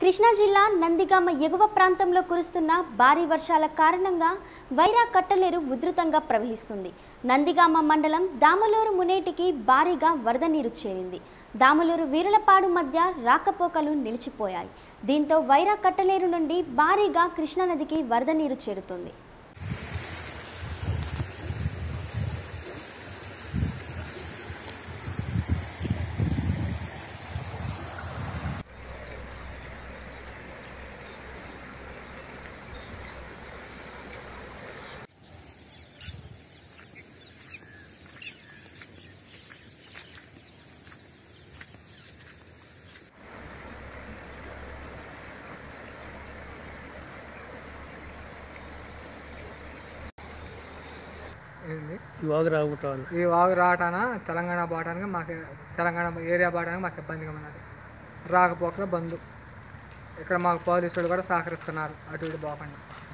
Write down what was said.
కృష్ణా జిల్లా నందిగామ ఎగువ ప్రాంతంలో కురుస్తున్న భారీ వర్షాల కారణంగా వైరా కట్టలేరు ఉధృతంగా ప్రవహిస్తుంది నందిగామ మండలం దామలూరు మునేటికి భారీగా వరద నీరు చేరింది దామలూరు వీరులపాడు మధ్య రాకపోకలు నిలిచిపోయాయి దీంతో వైరా కట్టలేరు నుండి భారీగా కృష్ణానదికి వరద నీరు చేరుతుంది ఏంది ఇవాగ రాగుతాను ఈ వాగు రావటాన తెలంగాణ పోవటానికి మాకు తెలంగాణ ఏరియా పోవడానికి మాకు ఇబ్బందిగా ఉన్నది రాకపోకలో బంద్ ఇక్కడ మాకు పోలీసులు కూడా సహకరిస్తున్నారు అటు ఇటు పోకుండా